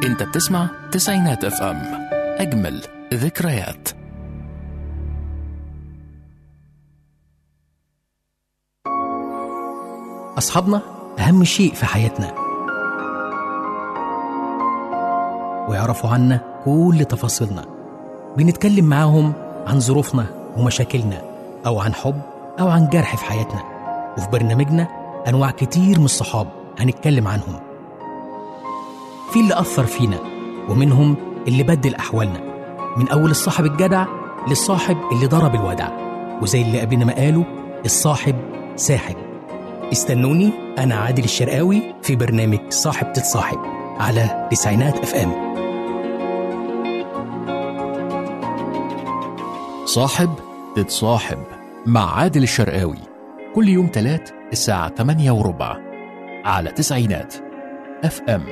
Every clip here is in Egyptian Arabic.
انت بتسمع تسعينات اف ام اجمل ذكريات أصحابنا أهم شيء في حياتنا ويعرفوا عنا كل تفاصيلنا بنتكلم معاهم عن ظروفنا ومشاكلنا أو عن حب أو عن جرح في حياتنا وفي برنامجنا أنواع كتير من الصحاب هنتكلم عنهم في اللي أثر فينا ومنهم اللي بدل أحوالنا من أول الصاحب الجدع للصاحب اللي ضرب الودع وزي اللي قبلنا ما قالوا الصاحب ساحب استنوني أنا عادل الشرقاوي في برنامج صاحب تتصاحب على تسعينات اف ام صاحب تتصاحب مع عادل الشرقاوي كل يوم تلات الساعة 8 وربع على تسعينات اف ام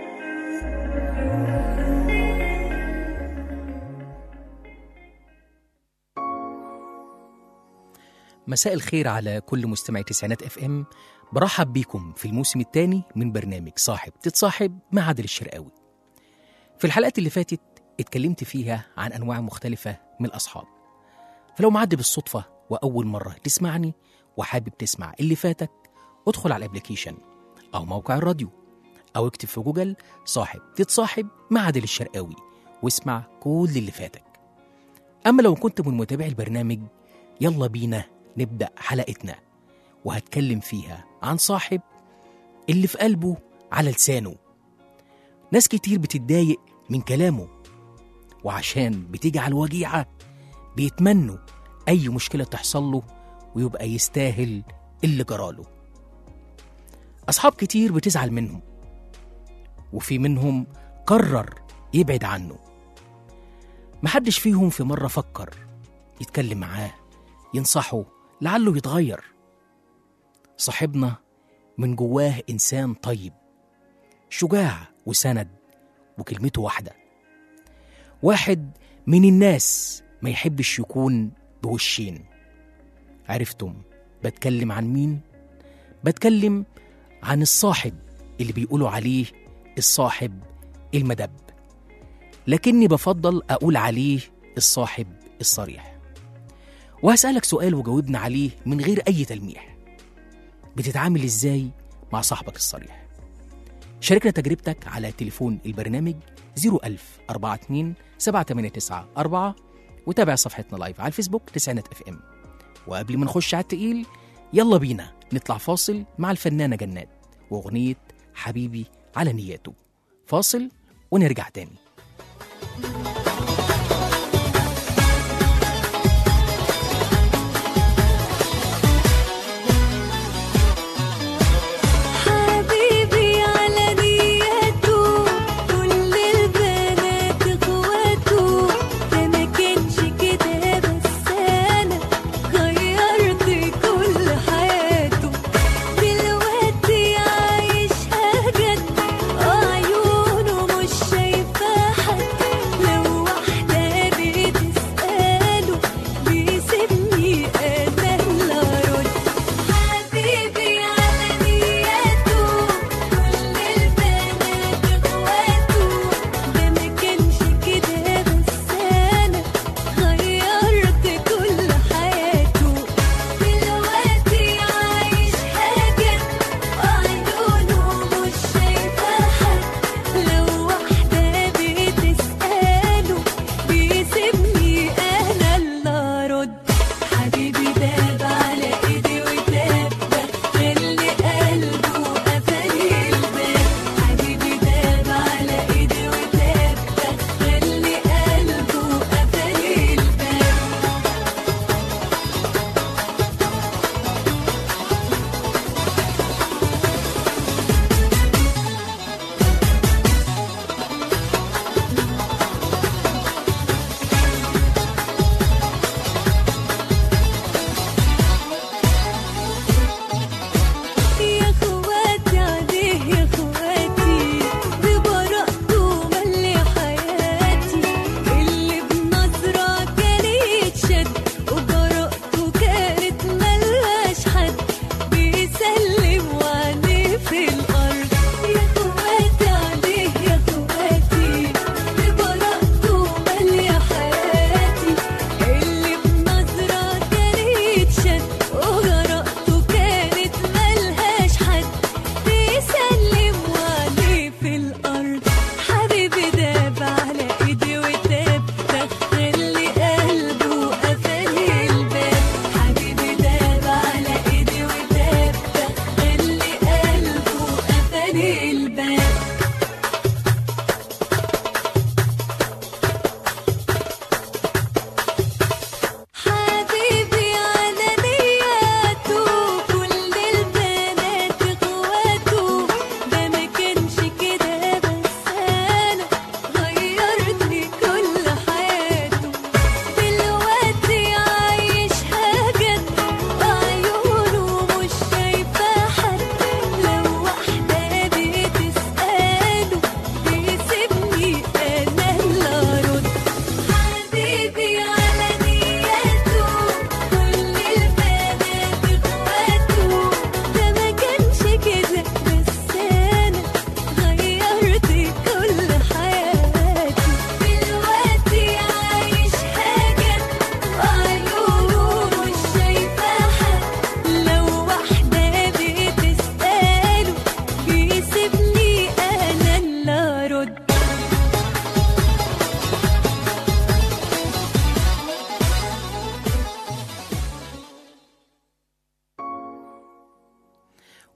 مساء الخير على كل مستمعي تسعينات اف ام برحب بيكم في الموسم الثاني من برنامج صاحب تتصاحب مع عادل الشرقاوي في الحلقات اللي فاتت اتكلمت فيها عن انواع مختلفة من الاصحاب فلو معدي بالصدفة واول مرة تسمعني وحابب تسمع اللي فاتك ادخل على الابليكيشن او موقع الراديو او اكتب في جوجل صاحب تتصاحب مع عادل الشرقاوي واسمع كل اللي فاتك اما لو كنت من متابعي البرنامج يلا بينا نبدأ حلقتنا وهتكلم فيها عن صاحب اللي في قلبه على لسانه ناس كتير بتتضايق من كلامه وعشان بتجعل وجيعة بيتمنوا أي مشكلة تحصل له ويبقى يستاهل اللي جراله أصحاب كتير بتزعل منهم وفي منهم قرر يبعد عنه محدش فيهم في مرة فكر يتكلم معاه ينصحه لعله يتغير صاحبنا من جواه إنسان طيب شجاع وسند وكلمته واحدة واحد من الناس ما يحبش يكون بوشين عرفتم بتكلم عن مين؟ بتكلم عن الصاحب اللي بيقولوا عليه الصاحب المدب لكني بفضل أقول عليه الصاحب الصريح وهسألك سؤال وجاوبنا عليه من غير أي تلميح بتتعامل إزاي مع صاحبك الصريح شاركنا تجربتك على تليفون البرنامج 01000 42 789 4 وتابع صفحتنا لايف على الفيسبوك تسعينات اف ام وقبل ما نخش على التقيل يلا بينا نطلع فاصل مع الفنانة جنات وأغنية حبيبي على نياته فاصل ونرجع تاني حبيبي على نياته كل البنات اخواته ده ما كانش كده بس انا غيرت كل حياته دلوقتي عايشها جد عيونه مش شايفة حد لو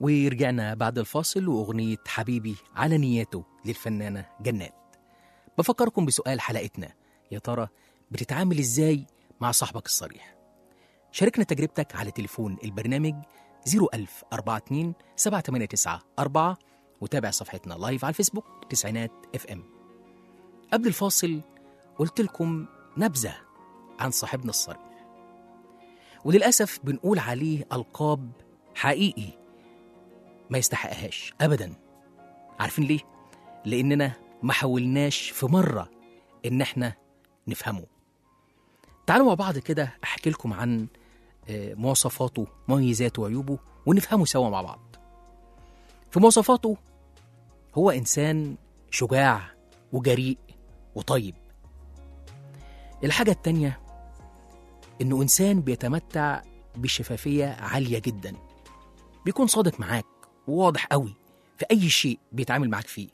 ورجعنا بعد الفاصل وأغنية حبيبي على نياته للفنانة جنات بفكركم بسؤال حلقتنا يا ترى بتتعامل ازاي مع صاحبك الصريح شاركنا تجربتك على تليفون البرنامج 01000 42 789 4 وتابع صفحتنا لايف على الفيسبوك تسعينات اف ام قبل الفاصل قلت لكم نبذة عن صاحبنا الصريح وللأسف بنقول عليه ألقاب حقيقي ما يستحقهاش أبدا عارفين ليه؟ لأننا ما حاولناش في مرة إن احنا نفهمه تعالوا مع بعض كده أحكي لكم عن آه، مواصفاته مميزاته وعيوبه ونفهمه سوا مع بعض في مواصفاته هو إنسان شجاع وجريء وطيب الحاجة التانية إنه إنسان بيتمتع بشفافية عالية جدا بيكون صادق معاك وواضح قوي في أي شيء بيتعامل معاك فيه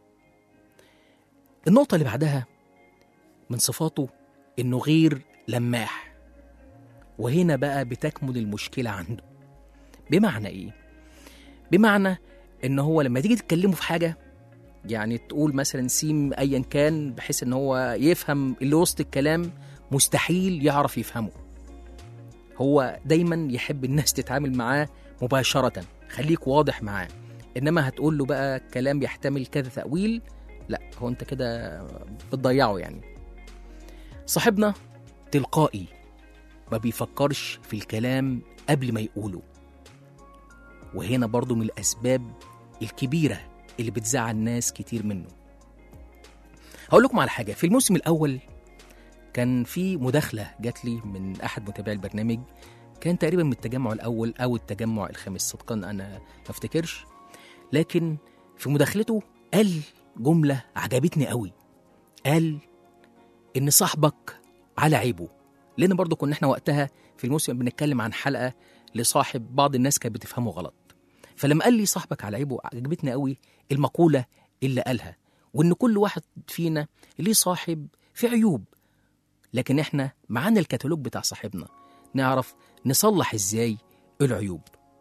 النقطة اللي بعدها من صفاته إنه غير لماح وهنا بقى بتكمن المشكلة عنده بمعنى إيه؟ بمعنى إن هو لما تيجي تتكلمه في حاجة يعني تقول مثلا سيم أيا كان بحيث إن هو يفهم اللي وسط الكلام مستحيل يعرف يفهمه هو دايما يحب الناس تتعامل معاه مباشرة خليك واضح معاه إنما هتقول له بقى كلام يحتمل كذا تأويل لا هو أنت كده بتضيعه يعني صاحبنا تلقائي ما بيفكرش في الكلام قبل ما يقوله وهنا برضو من الأسباب الكبيرة اللي بتزعل ناس كتير منه هقول لكم على حاجة في الموسم الأول كان في مداخلة جات لي من أحد متابعي البرنامج كان تقريبا من التجمع الأول أو التجمع الخامس صدقا أنا ما افتكرش لكن في مداخلته قال جملة عجبتني قوي قال إن صاحبك على عيبه لأن برضو كنا احنا وقتها في الموسم بنتكلم عن حلقة لصاحب بعض الناس كانت بتفهمه غلط فلما قال لي صاحبك على عيبه عجبتني قوي المقولة اللي قالها وإن كل واحد فينا ليه صاحب في عيوب لكن احنا معانا الكتالوج بتاع صاحبنا نعرف نصلح ازاي العيوب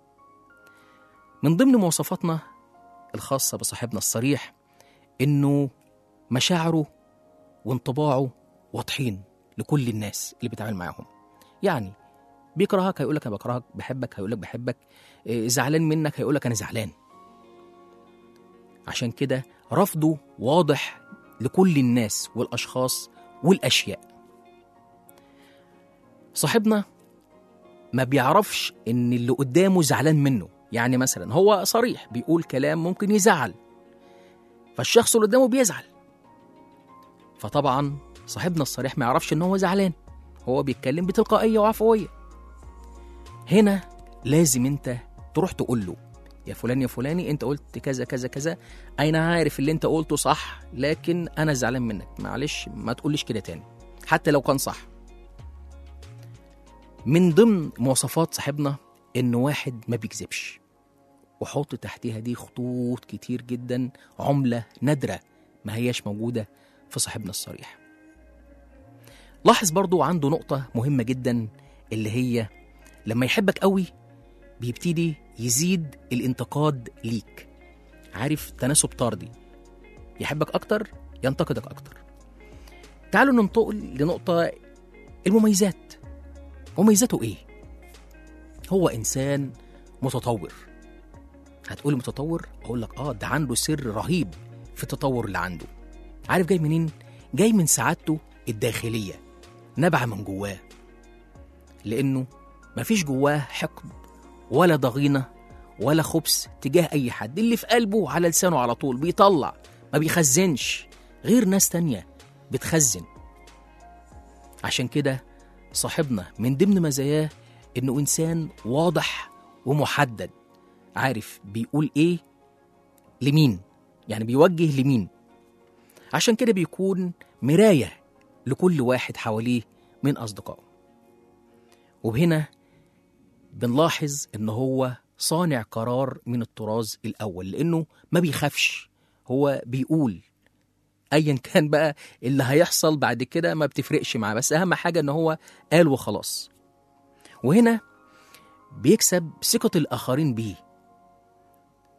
من ضمن مواصفاتنا الخاصة بصاحبنا الصريح انه مشاعره وانطباعه واضحين لكل الناس اللي بيتعامل معاهم يعني بيكرهك هيقول لك انا بكرهك بحبك هيقول لك بحبك إيه، زعلان منك هيقول لك انا زعلان عشان كده رفضه واضح لكل الناس والاشخاص والاشياء صاحبنا ما بيعرفش ان اللي قدامه زعلان منه يعني مثلا هو صريح بيقول كلام ممكن يزعل فالشخص اللي قدامه بيزعل فطبعا صاحبنا الصريح ما يعرفش ان هو زعلان هو بيتكلم بتلقائيه وعفويه هنا لازم انت تروح تقول له يا فلان يا فلاني انت قلت كذا كذا كذا انا عارف اللي انت قلته صح لكن انا زعلان منك معلش ما تقوليش كده تاني حتى لو كان صح من ضمن مواصفات صاحبنا انه واحد ما بيكذبش وحط تحتها دي خطوط كتير جدا عملة نادرة ما هياش موجودة في صاحبنا الصريح لاحظ برضو عنده نقطة مهمة جدا اللي هي لما يحبك قوي بيبتدي يزيد الانتقاد ليك عارف تناسب طردي يحبك أكتر ينتقدك أكتر تعالوا ننتقل لنقطة المميزات مميزاته إيه؟ هو إنسان متطور هتقولي متطور أقول لك آه ده عنده سر رهيب في التطور اللي عنده عارف جاي منين؟ جاي من سعادته الداخلية نبع من جواه لأنه مفيش جواه حقد ولا ضغينة ولا خبث تجاه أي حد اللي في قلبه على لسانه على طول بيطلع ما بيخزنش غير ناس تانية بتخزن عشان كده صاحبنا من ضمن مزاياه إنه إنسان واضح ومحدد عارف بيقول إيه لمين يعني بيوجه لمين عشان كده بيكون مراية لكل واحد حواليه من أصدقائه وهنا بنلاحظ إن هو صانع قرار من الطراز الأول لأنه ما بيخافش هو بيقول أيا كان بقى اللي هيحصل بعد كده ما بتفرقش معاه بس أهم حاجة إن هو قال وخلاص وهنا بيكسب ثقة الآخرين بيه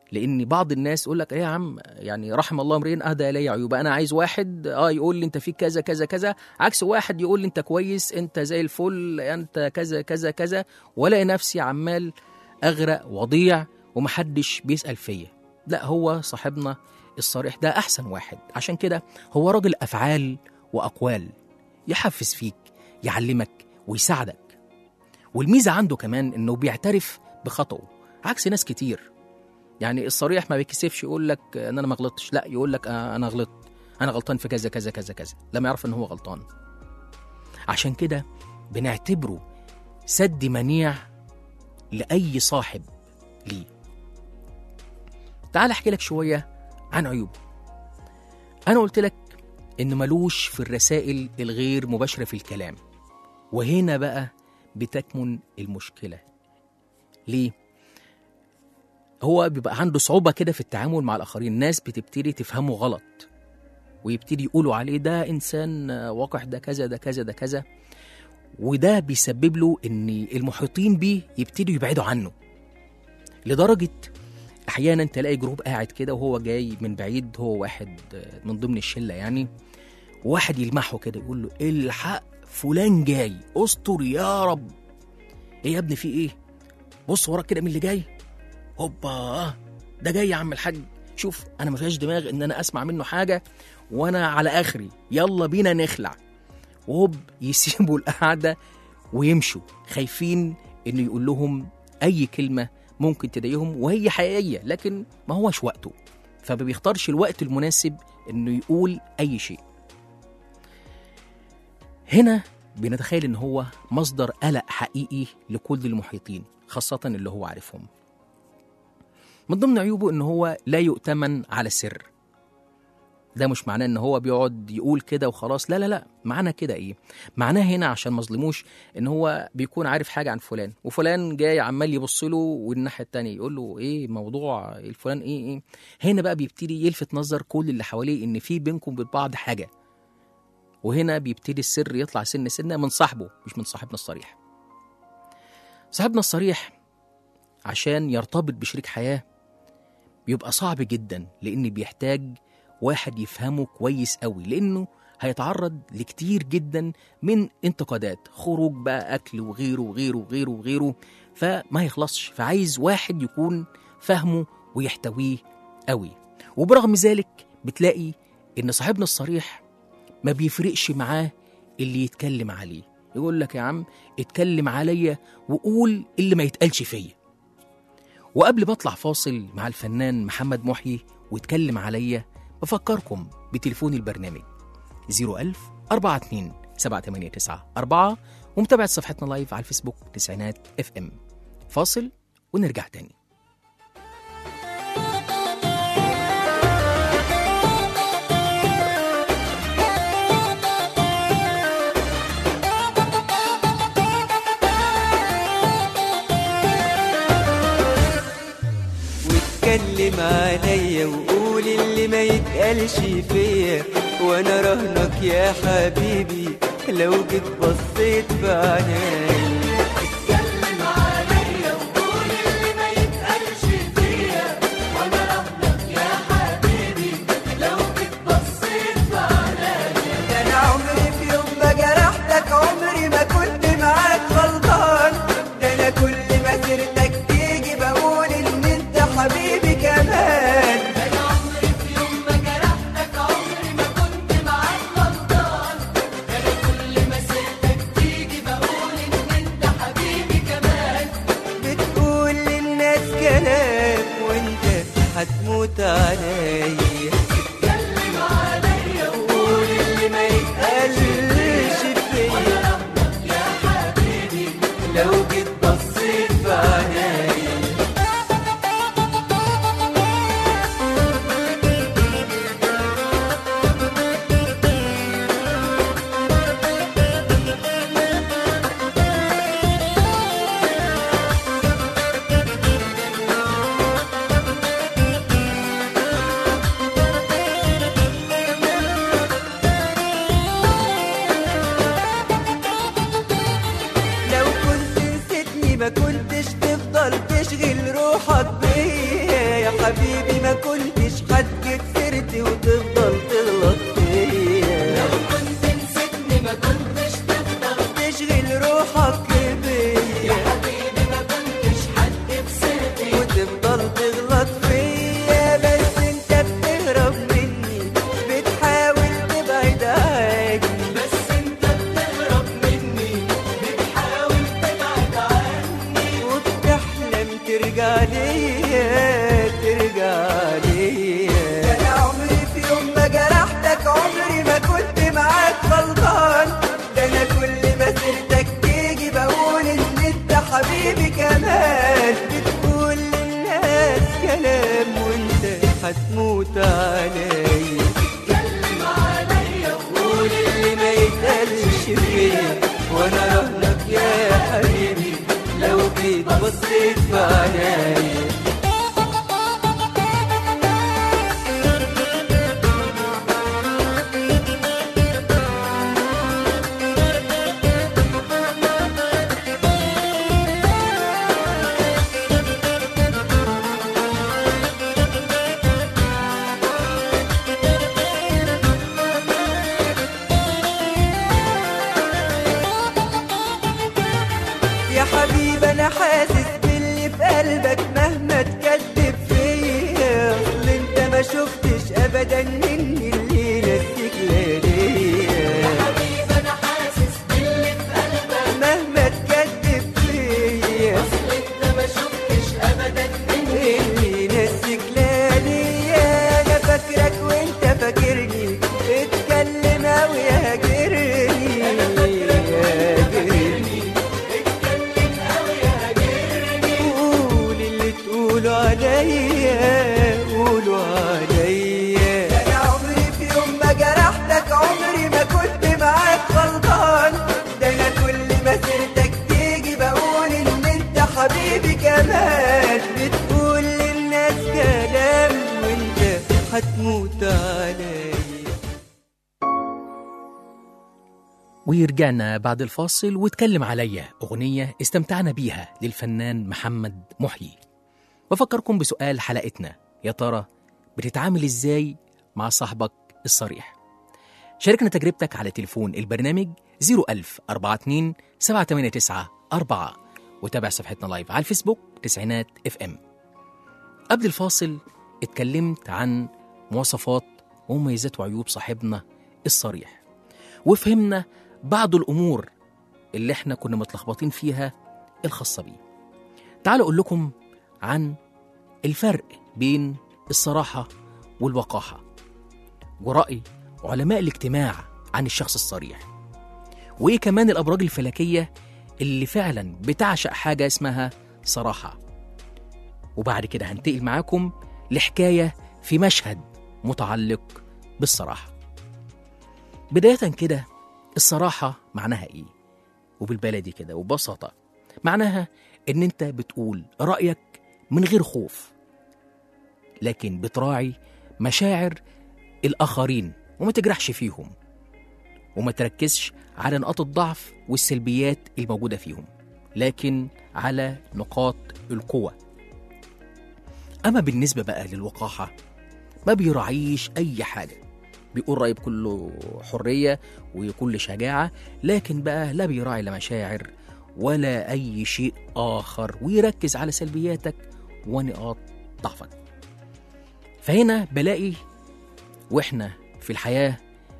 لان بعض الناس يقول لك ايه يا عم يعني رحم الله امرئ اهدى الي عيوب انا عايز واحد اه يقول لي انت فيك كذا كذا كذا عكس واحد يقول لي انت كويس انت زي الفل انت كذا كذا كذا والاقي نفسي عمال اغرق وضيع ومحدش بيسال فيا لا هو صاحبنا الصريح ده احسن واحد عشان كده هو راجل افعال واقوال يحفز فيك يعلمك ويساعدك والميزه عنده كمان انه بيعترف بخطئه عكس ناس كتير يعني الصريح ما بيكسفش يقول لك ان انا ما غلطتش لا يقول لك آه انا غلطت انا غلطان في كذا كذا كذا كذا لما يعرف ان هو غلطان عشان كده بنعتبره سد منيع لاي صاحب ليه تعال احكي لك شويه عن عيوبه انا قلت لك انه ملوش في الرسائل الغير مباشره في الكلام وهنا بقى بتكمن المشكله ليه هو بيبقى عنده صعوبة كده في التعامل مع الآخرين الناس بتبتدي تفهمه غلط ويبتدي يقولوا عليه ده إنسان وقح ده كذا ده كذا ده كذا وده بيسبب له إن المحيطين بيه يبتدوا يبعدوا عنه لدرجة أحيانا تلاقي جروب قاعد كده وهو جاي من بعيد هو واحد من ضمن الشلة يعني واحد يلمحه كده يقول له الحق فلان جاي استر يا رب ايه يا ابني في ايه بص وراك كده مين اللي جاي هوبا ده جاي يا عم الحاج شوف انا ما فيهاش دماغ ان انا اسمع منه حاجه وانا على اخري يلا بينا نخلع وهوب يسيبوا القعده ويمشوا خايفين انه يقول لهم اي كلمه ممكن تضايقهم وهي حقيقيه لكن ما هوش وقته فما بيختارش الوقت المناسب انه يقول اي شيء هنا بنتخيل ان هو مصدر قلق حقيقي لكل المحيطين خاصه اللي هو عارفهم من ضمن عيوبه ان هو لا يؤتمن على السر ده مش معناه ان هو بيقعد يقول كده وخلاص لا لا لا معنى كده ايه معناه هنا عشان ما اظلموش ان هو بيكون عارف حاجه عن فلان وفلان جاي عمال يبص له والناحيه التانية يقول له ايه موضوع الفلان ايه ايه هنا بقى بيبتدي يلفت نظر كل اللي حواليه ان في بينكم وبين بعض حاجه وهنا بيبتدي السر يطلع سن سنه من صاحبه مش من صاحبنا الصريح صاحبنا الصريح عشان يرتبط بشريك حياه بيبقى صعب جدا لان بيحتاج واحد يفهمه كويس قوي لانه هيتعرض لكتير جدا من انتقادات خروج بقى اكل وغيره وغيره وغيره وغيره فما يخلصش فعايز واحد يكون فاهمه ويحتويه قوي وبرغم ذلك بتلاقي ان صاحبنا الصريح ما بيفرقش معاه اللي يتكلم عليه يقول لك يا عم اتكلم عليا وقول اللي ما يتقالش فيا وقبل ما اطلع فاصل مع الفنان محمد محيي واتكلم عليا بفكركم بتليفون البرنامج 01000 42 789 4 ومتابعة صفحتنا لايف على الفيسبوك تسعينات اف ام فاصل ونرجع تاني واتكلم عليا وقول اللي ما يتقالش فيا وانا رهنك يا حبيبي لو جيت بصيت في عينيا ده انا عمري في يوم ما جرحتك عمري ما كنت معاك غلطان ده انا كل ما سيرتك تيجي بقول ان انت حبيبي كمان بتقول للناس كلام وانت هتموت عليا قول اللي ما يتقالش فيا لو جيت بصيت في عينيا حبيبي ما كنتش هتجيب سيرتي وتفضل تغلط فيا لو كنت نسيتني ما كنتش تفضل تشغل روحك بيا يا حبيبي ما كنتش هتجيب سيرتي وتفضل تغلط فيا بس انت بتهرب مني بتحاول تبعد عني بس انت بتهرب مني بتحاول تبعد عني وبتحلم ترجع ليا ترجع ليا انا عمري في يوم ما جرحتك عمري ما كنت معاك غلطان ده انا كل ما سيرتك تيجي بقول ان انت حبيبي كمان بتقول للناس كلام وانت هتموت عليا اتكلم عليا وقول اللي ما يتقالش فيا وانا رهنك يا حبيبي لو جيت بصيت في عينيا يا حبيبي انا حاسس باللي في قلبك مهما تكذب فيا اصل انت ما شفتش ابدا مني اللي نسيك لياليا يا حبيبي انا حاسس باللي في قلبك مهما تكذب فيا اصل انت ما شفتش ابدا مني اللي نسيك لياليا انا فاكرك وانت فاكرني اتكلم اوي يا هاجرني انا فاكرك هاجرني قول اللي تقولوا عليا قولوا عليا انا عمري في يوم ما جرحتك عمري ما كنت معاك غلطان ده انا كل ما سيرتك تيجي بقول ان انت حبيبي كمان بتقول للناس كلام وانت هتموت عليا ورجعنا بعد الفاصل واتكلم عليا أغنية استمتعنا بيها للفنان محمد محيي بفكركم بسؤال حلقتنا يا ترى بتتعامل ازاي مع صاحبك الصريح شاركنا تجربتك على تليفون البرنامج 01000 42 789 4 وتابع صفحتنا لايف على الفيسبوك تسعينات اف ام قبل الفاصل اتكلمت عن مواصفات ومميزات وعيوب صاحبنا الصريح وفهمنا بعض الامور اللي احنا كنا متلخبطين فيها الخاصه بيه تعالوا اقول لكم عن الفرق بين الصراحه والوقاحه وراي علماء الاجتماع عن الشخص الصريح وايه كمان الابراج الفلكيه اللي فعلا بتعشق حاجه اسمها صراحه وبعد كده هنتقل معاكم لحكايه في مشهد متعلق بالصراحه بدايه كده الصراحه معناها ايه وبالبلدي كده وببساطه معناها ان انت بتقول رايك من غير خوف لكن بتراعي مشاعر الاخرين وما تجرحش فيهم وما تركزش على نقاط الضعف والسلبيات الموجوده فيهم لكن على نقاط القوه اما بالنسبه بقى للوقاحه ما بيراعيش اي حاجه بيقول رأي بكل حرية وكل شجاعة لكن بقى لا بيراعي لا مشاعر ولا أي شيء آخر ويركز على سلبياتك ونقاط ضعفك فهنا بلاقي وإحنا في الحياة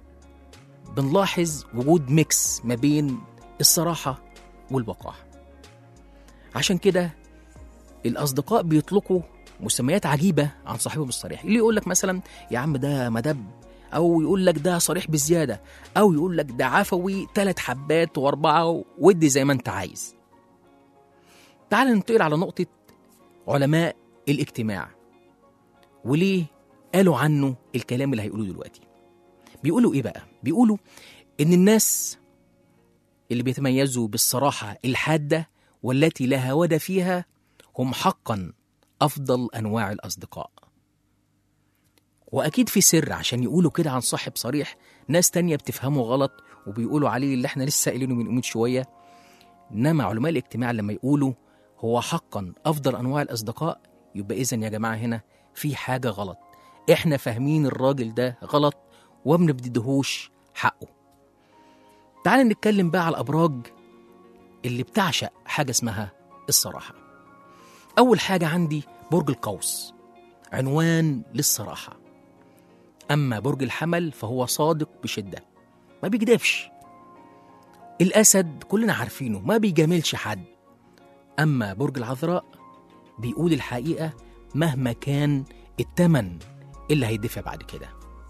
بنلاحظ وجود ميكس ما بين الصراحة والوقاحة عشان كده الأصدقاء بيطلقوا مسميات عجيبة عن صاحبهم الصريح اللي يقول لك مثلا يا عم ده مدب أو يقول لك ده صريح بزيادة أو يقول لك ده عفوي ثلاث حبات وأربعة ودي زي ما أنت عايز تعال ننتقل على نقطة علماء الاجتماع وليه قالوا عنه الكلام اللي هيقولوه دلوقتي بيقولوا إيه بقى؟ بيقولوا إن الناس اللي بيتميزوا بالصراحة الحادة والتي لا هواد فيها هم حقا أفضل أنواع الأصدقاء وأكيد في سر عشان يقولوا كده عن صاحب صريح ناس تانية بتفهمه غلط وبيقولوا عليه اللي احنا لسه قايلينه من قيمة شوية إنما علماء الاجتماع لما يقولوا هو حقا أفضل أنواع الأصدقاء يبقى إذا يا جماعة هنا في حاجة غلط احنا فاهمين الراجل ده غلط وما بنديهوش حقه تعال نتكلم بقى على الأبراج اللي بتعشق حاجة اسمها الصراحة أول حاجة عندي برج القوس عنوان للصراحة أما برج الحمل فهو صادق بشدة ما بيكدبش الأسد كلنا عارفينه ما بيجاملش حد أما برج العذراء بيقول الحقيقة مهما كان التمن اللي هيدفع بعد كده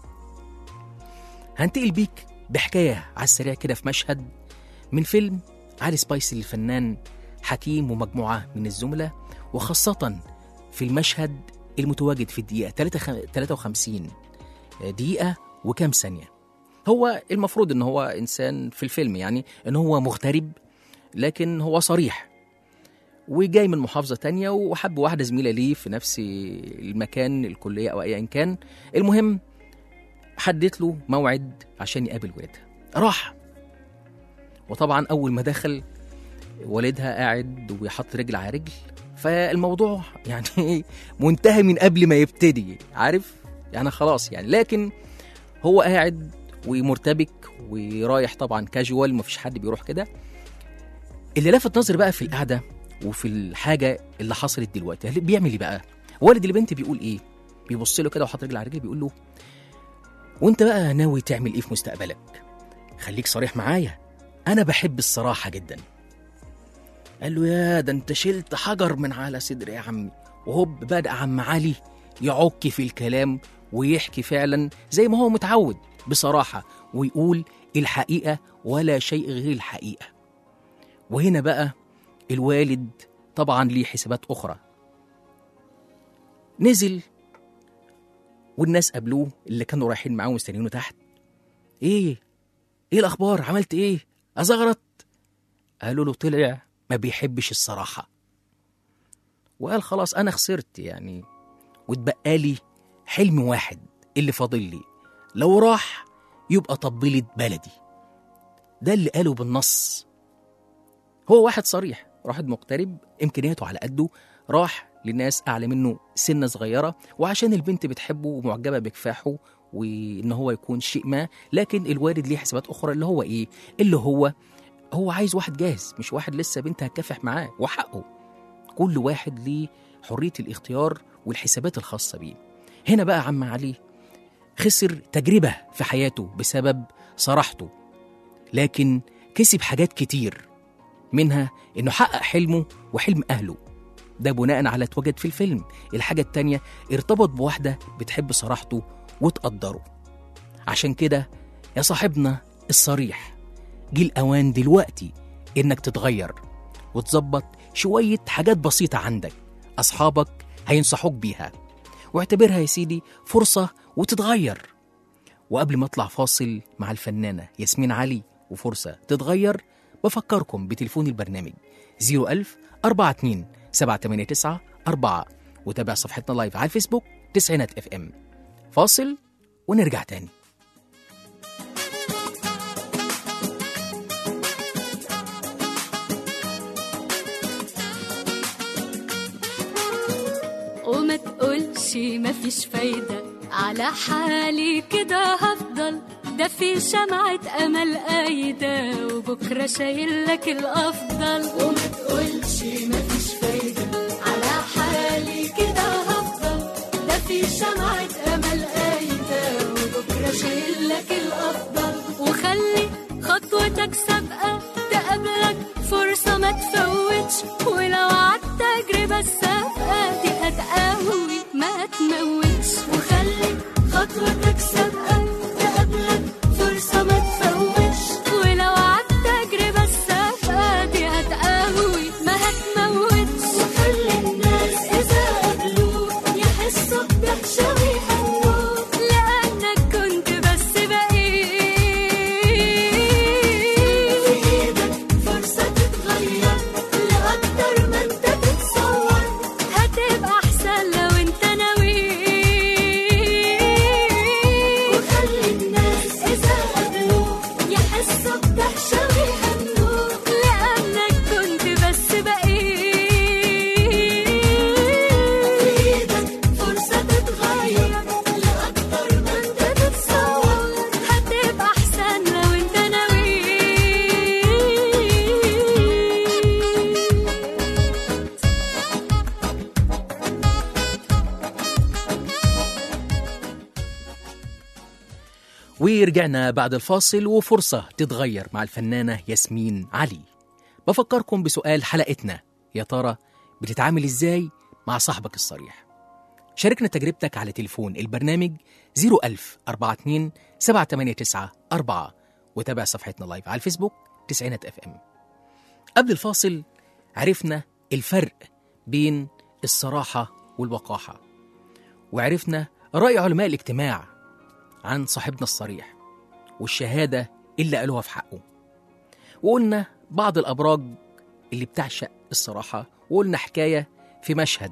هنتقل بيك بحكاية على السريع كده في مشهد من فيلم علي سبايسي للفنان حكيم ومجموعة من الزملاء وخاصة في المشهد المتواجد في الدقيقة 53 دقيقة وكام ثانية هو المفروض ان هو انسان في الفيلم يعني ان هو مغترب لكن هو صريح وجاي من محافظة تانية وحب واحدة زميلة ليه في نفس المكان الكلية أو أيا كان المهم حددت له موعد عشان يقابل والدها راح وطبعا أول ما دخل والدها قاعد ويحط رجل على رجل فالموضوع يعني منتهي من قبل ما يبتدي عارف يعني خلاص يعني لكن هو قاعد ومرتبك ورايح طبعا كاجوال مفيش حد بيروح كده اللي لفت نظري بقى في القعده وفي الحاجه اللي حصلت دلوقتي هل- بيعمل ايه بقى والد البنت بيقول ايه بيبص له كده وحاطط رجل على رجل بيقول له وانت بقى ناوي تعمل ايه في مستقبلك خليك صريح معايا انا بحب الصراحه جدا قال له يا ده انت شلت حجر من على صدري يا عمي وهوب بدأ عم علي يعك في الكلام ويحكي فعلا زي ما هو متعود بصراحة ويقول الحقيقة ولا شيء غير الحقيقة وهنا بقى الوالد طبعا ليه حسابات أخرى نزل والناس قابلوه اللي كانوا رايحين معاه ومستنيينه تحت ايه ايه الاخبار عملت ايه ازغرط قالوا له طلع ما بيحبش الصراحه وقال خلاص انا خسرت يعني واتبقى لي حلم واحد اللي فاضل لي لو راح يبقى طبلت بلدي ده اللي قاله بالنص هو واحد صريح واحد مغترب امكانياته على قده راح لناس اعلى منه سنه صغيره وعشان البنت بتحبه ومعجبه بكفاحه وان هو يكون شيء ما لكن الوالد ليه حسابات اخرى اللي هو ايه اللي هو هو عايز واحد جاهز مش واحد لسه بنت هتكافح معاه وحقه كل واحد ليه حريه الاختيار والحسابات الخاصه بيه هنا بقى عم علي خسر تجربه في حياته بسبب صراحته لكن كسب حاجات كتير منها انه حقق حلمه وحلم اهله ده بناء على اتوجد في الفيلم الحاجة التانية ارتبط بواحدة بتحب صراحته وتقدره عشان كده يا صاحبنا الصريح جه الأوان دلوقتي إنك تتغير وتظبط شوية حاجات بسيطة عندك أصحابك هينصحوك بيها واعتبرها يا سيدي فرصة وتتغير وقبل ما اطلع فاصل مع الفنانة ياسمين علي وفرصة تتغير بفكركم بتليفون البرنامج 01000 42 789 4 وتابع صفحتنا لايف على الفيسبوك تسعينات اف ام فاصل ونرجع تاني وما تقولش مفيش فايدة على حالي كده هفضل ده في شمعة أمل قايدة وبكرة شايل لك الأفضل وما تقولش مفيش فايدة على حالي كده هفضل ده في شمعة أمل قايدة وبكرة شايل لك الأفضل وخلي خطوتك سابقة تقابلك فرصة ما تفوتش ولو عدت تجربة السابقة دي هتقوي ما تموتش وخلي خطوتك سابقة تقابلك فرصة ما تفوتش ولو عدت تجربة السابقة دي هتقوي ما هتموتش وخلي الناس إذا قابلوك يحسوا بدهشة ويهنوك لأنك كنت بس بقيت في إيدك فرصة تتغير لأكتر ما أنت تتصور هتبقى أحسن لو أنت ورجعنا بعد الفاصل وفرصة تتغير مع الفنانة ياسمين علي بفكركم بسؤال حلقتنا يا ترى بتتعامل ازاي مع صاحبك الصريح شاركنا تجربتك على تليفون البرنامج 01000 42 789 4 وتابع صفحتنا لايف على الفيسبوك تسعينات اف ام قبل الفاصل عرفنا الفرق بين الصراحة والوقاحة وعرفنا رأي علماء الاجتماع عن صاحبنا الصريح والشهادة اللي قالوها في حقه وقلنا بعض الأبراج اللي بتعشق الصراحة وقلنا حكاية في مشهد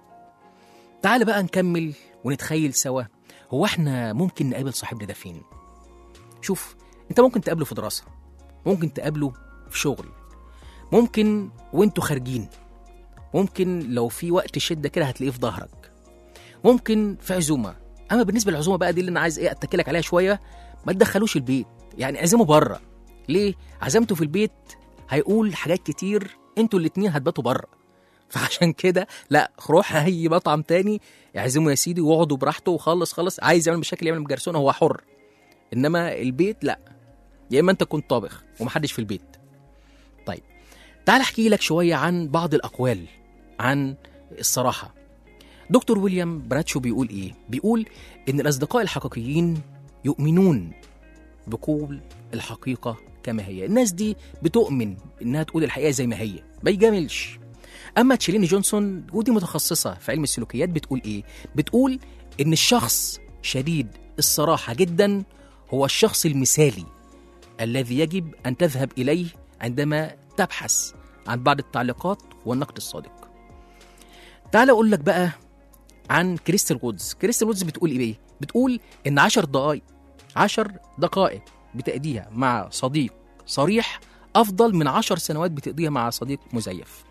تعال بقى نكمل ونتخيل سوا هو احنا ممكن نقابل صاحبنا ده فين شوف انت ممكن تقابله في دراسة ممكن تقابله في شغل ممكن وانتوا خارجين ممكن لو في وقت شدة كده هتلاقيه في ظهرك ممكن في عزومة اما بالنسبة للعزومة بقى دي اللي انا عايز ايه اتكلك عليها شوية ما تدخلوش البيت يعني اعزمه بره ليه عزمته في البيت هيقول حاجات كتير انتوا الاتنين هتباتوا بره فعشان كده لا روح اي مطعم تاني اعزمه يا سيدي واقعدوا براحته وخلص خلص عايز يعمل مشاكل يعمل بجرسون هو حر انما البيت لا يا اما انت كنت طابخ ومحدش في البيت طيب تعال احكي لك شويه عن بعض الاقوال عن الصراحه دكتور ويليام براتشو بيقول ايه بيقول ان الاصدقاء الحقيقيين يؤمنون بقول الحقيقه كما هي الناس دي بتؤمن انها تقول الحقيقه زي ما هي ما يجاملش اما تشيليني جونسون ودي متخصصه في علم السلوكيات بتقول ايه بتقول ان الشخص شديد الصراحه جدا هو الشخص المثالي الذي يجب ان تذهب اليه عندما تبحث عن بعض التعليقات والنقد الصادق تعال اقول لك بقى عن كريستال وودز كريستال وودز بتقول ايه بتقول ان عشر دقائق عشر دقائق بتقضيها مع صديق صريح افضل من عشر سنوات بتقضيها مع صديق مزيف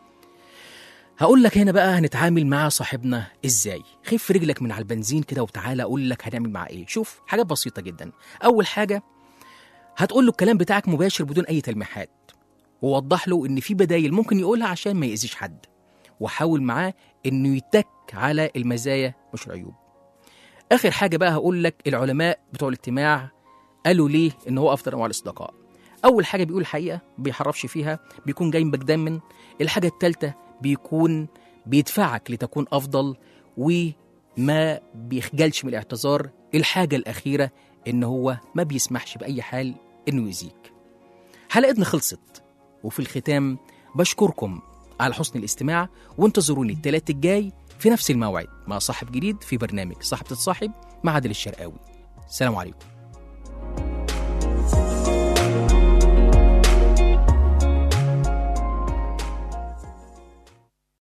هقول لك هنا بقى هنتعامل مع صاحبنا ازاي خف رجلك من على البنزين كده وتعالى اقول لك هنعمل معاه ايه شوف حاجات بسيطه جدا اول حاجه هتقول له الكلام بتاعك مباشر بدون اي تلميحات ووضح له ان في بدايل ممكن يقولها عشان ما يأذيش حد وحاول معاه انه يتك على المزايا مش العيوب اخر حاجه بقى هقول لك العلماء بتوع الاجتماع قالوا ليه ان هو افضل انواع الاصدقاء اول حاجه بيقول الحقيقه بيحرفش فيها بيكون جايبك دايما الحاجه الثالثه بيكون بيدفعك لتكون افضل وما بيخجلش من الاعتذار الحاجه الاخيره ان هو ما بيسمحش باي حال انه يزيك حلقتنا خلصت وفي الختام بشكركم على حسن الاستماع وانتظروني التلات الجاي في نفس الموعد مع صاحب جديد في برنامج صاحب تتصاحب مع عادل الشرقاوي السلام عليكم